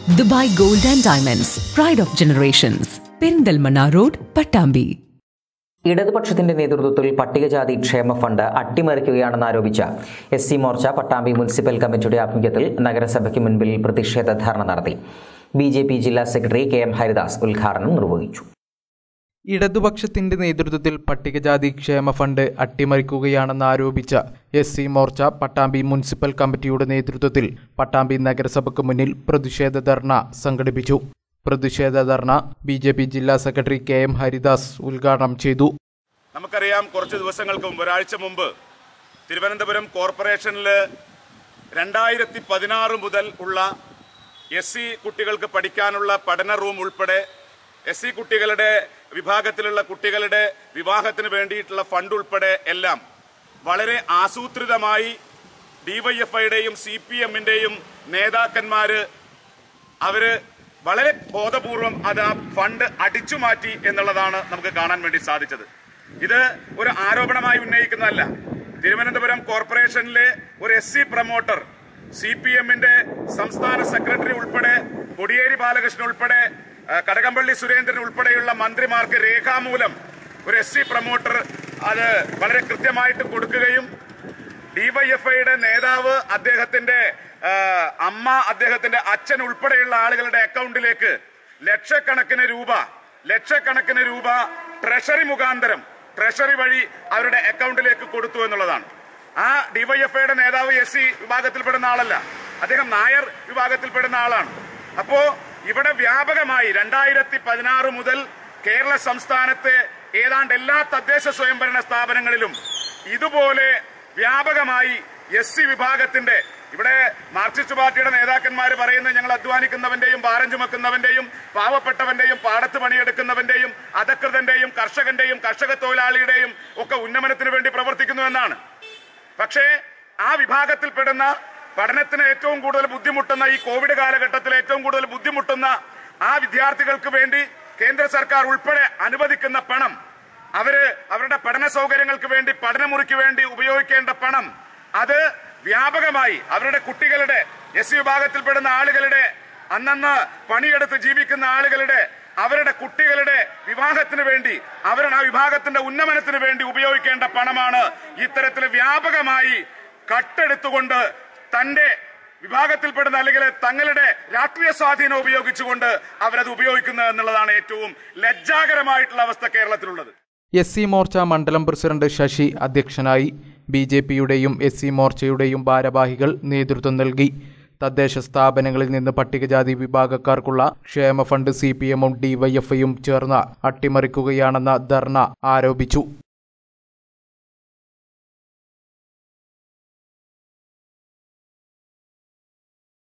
Dubai gold and diamonds pride of generations Perinthalmanna road Pattambi ഇടതുപക്ഷത്തിന്റെ നേതൃത്വത്തിൽ പട്ടികജാതി ക്ഷേമ ഫണ്ട് അട്ടിമറിക്കുകയാണെന്ന് ആരോപിച്ച S C Morcha Pattambi municipal കമ്മിറ്റിയുടെ ആഭിമുഖ്യത്തിൽ നഗരസഭയ്ക്ക് മുൻപിൽ പ്രതിഷേധ ധർണ നടത്തി ബി ജെ പി ജില്ലാ സെക്രട്ടറി കെ എം ഹരിദാസ് ഉദ്ഘാടനം നിർവഹിച്ചു ഇടതുപക്ഷത്തിന്റെ നേതൃത്വത്തിൽ പട്ടികജാതി ക്ഷേമ ഫണ്ട് അട്ടിമറിക്കുകയാണെന്ന് ആരോപിച്ച S C Morcha Pattambi municipal കമ്മിറ്റിയുടെ നേതൃത്വത്തിൽ പട്ടാമ്പി നഗരസഭയ്ക്ക് മുന്നിൽ പ്രതിഷേധ ധർണ സംഘടിപ്പിച്ചു പ്രതിഷേധ ധർണ ബി ജെ പി ജില്ലാ സെക്രട്ടറി കെ എം ഹരിദാസ് ഉദ്ഘാടനം ചെയ്തു നമുക്കറിയാം കുറച്ച് ദിവസങ്ങൾക്ക് മുമ്പ് ഒരാഴ്ച മുമ്പ് തിരുവനന്തപുരം കോർപ്പറേഷനിൽ രണ്ടായിരത്തി പതിനാറ് മുതൽ ഉള്ള എസ് സി കുട്ടികൾക്ക് പഠിക്കാനുള്ള പഠന റൂം ഉൾപ്പെടെ എസ് സി കുട്ടികളുടെ വിഭാഗത്തിലുള്ള കുട്ടികളുടെ വിവാഹത്തിന് വേണ്ടിയിട്ടുള്ള ഫണ്ട് ഉൾപ്പെടെ എല്ലാം വളരെ ആസൂത്രിതമായി ഡിവൈഎഫ്ഐയുടെയും സി പി എമ്മിന്റെയും നേതാക്കന്മാര് അവര് വളരെ ബോധപൂർവം അത് ആ ഫണ്ട് അടിച്ചു മാറ്റി എന്നുള്ളതാണ് നമുക്ക് കാണാൻ വേണ്ടി സാധിച്ചത് ഇത് ഒരു ആരോപണമായി ഉന്നയിക്കുന്നതല്ല തിരുവനന്തപുരം കോർപ്പറേഷനിലെ ഒരു S C promoter C P എമ്മിന്റെ സംസ്ഥാന സെക്രട്ടറി ഉൾപ്പെടെ കൊടിയേരി ബാലകൃഷ്ണൻ ഉൾപ്പെടെ ആ, കടകംപള്ളി സുരേന്ദ്രൻ ഉൾപ്പെടെയുള്ള മന്ത്രിമാർക്ക് രേഖാമൂലം ഒരു എസ് സി പ്രൊമോട്ടർ അത് വളരെ കൃത്യമായിട്ട് കൊടുക്കുകയും ഡിവൈഎഫ്ഐയുടെ നേതാവ് അദ്ദേഹത്തിന്റെ ആ, അമ്മ അദ്ദേഹത്തിന്റെ അച്ഛൻ ഉൾപ്പെടെയുള്ള ആളുകളുടെ അക്കൗണ്ടിലേക്ക് ലക്ഷക്കണക്കിന് രൂപ ലക്ഷക്കണക്കിന് രൂപ ട്രഷറി മുഖാന്തരം ട്രഷറി വഴി അവരുടെ അക്കൗണ്ടിലേക്ക് കൊടുത്തു എന്നുള്ളതാണ് ആ ഡിവൈഎഫ്ഐയുടെ നേതാവ് എസ് സി വിഭാഗത്തിൽപ്പെടുന്ന ആളല്ല അദ്ദേഹം നായർ വിഭാഗത്തിൽപ്പെടുന്ന ആളാണ് അപ്പോ ഇവിടെ വ്യാപകമായി രണ്ടായിരത്തി പതിനാറ് മുതൽ കേരള സംസ്ഥാനത്തെ ഏതാണ്ട് എല്ലാ തദ്ദേശ സ്വയംഭരണ സ്ഥാപനങ്ങളിലും ഇതുപോലെ വ്യാപകമായി എസ് സി വിഭാഗത്തിന്റെ ഇവിടെ മാർക്സിസ്റ്റ് പാർട്ടിയുടെ നേതാക്കന്മാർ പറയുന്നത് ഞങ്ങൾ അധ്വാനിക്കുന്നവന്റെയും ഭാരം ചുമക്കുന്നവന്റെയും പാവപ്പെട്ടവന്റെയും പാടത്ത് പണിയെടുക്കുന്നവന്റെയും അധകൃതന്റെയും കർഷകന്റെയും കർഷക തൊഴിലാളിയുടെയും ഒക്കെ ഉന്നമനത്തിന് വേണ്ടി പ്രവർത്തിക്കുന്നു എന്നാണ് പക്ഷേ ആ വിഭാഗത്തിൽപ്പെടുന്ന പഠനത്തിന് ഏറ്റവും കൂടുതൽ ബുദ്ധിമുട്ടുന്ന ഈ കോവിഡ് കാലഘട്ടത്തിൽ ഏറ്റവും കൂടുതൽ ബുദ്ധിമുട്ടുന്ന ആ വിദ്യാർത്ഥികൾക്ക് വേണ്ടി കേന്ദ്ര സർക്കാർ ഉൾപ്പെടെ അനുവദിക്കുന്ന പണം അവര് അവരുടെ പഠന സൗകര്യങ്ങൾക്ക് വേണ്ടി പഠനമുറിക്ക് വേണ്ടി ഉപയോഗിക്കേണ്ട പണം അത് വ്യാപകമായി അവരുടെ കുട്ടികളുടെ എസ് സി വിഭാഗത്തിൽപ്പെടുന്ന ആളുകളുടെ അന്നന്ന് പണിയെടുത്ത് ജീവിക്കുന്ന ആളുകളുടെ അവരുടെ കുട്ടികളുടെ വിവാഹത്തിന് വേണ്ടി അവരുടെ ആ വിഭാഗത്തിന്റെ ഉന്നമനത്തിന് വേണ്ടി ഉപയോഗിക്കേണ്ട പണമാണ് ഇത്തരത്തിൽ വ്യാപകമായി കട്ടെടുത്തുകൊണ്ട് തന്റെ വിഭാഗത്തിൽപ്പെടുന്ന അല്ലെങ്കിൽ തങ്ങളുടെ രാഷ്ട്രീയ സ്വാധീനം ഉപയോഗിച്ചുകൊണ്ട് അവരത് ഉപയോഗിക്കുന്നത് എന്നുള്ളതാണ് ഏറ്റവും ലജ്ജാകരമായിട്ടുള്ള അവസ്ഥ കേരളത്തിലുള്ളത് എസ് സി മോർച്ച മണ്ഡലം പ്രസിഡന്റ് ശശി അധ്യക്ഷനായി ബി ജെ പിയുടെയും എസ് സി മോർച്ചയുടെയും ഭാരവാഹികൾ നേതൃത്വം നൽകി തദ്ദേശ സ്ഥാപനങ്ങളിൽ നിന്ന് പട്ടികജാതി വിഭാഗക്കാർക്കുള്ള ക്ഷേമ ഫണ്ട് സി പി എമ്മും ഡിവൈഎഫ്ഐയും ചേർന്ന് അട്ടിമറിക്കുകയാണെന്ന ധർണ ആരോപിച്ചു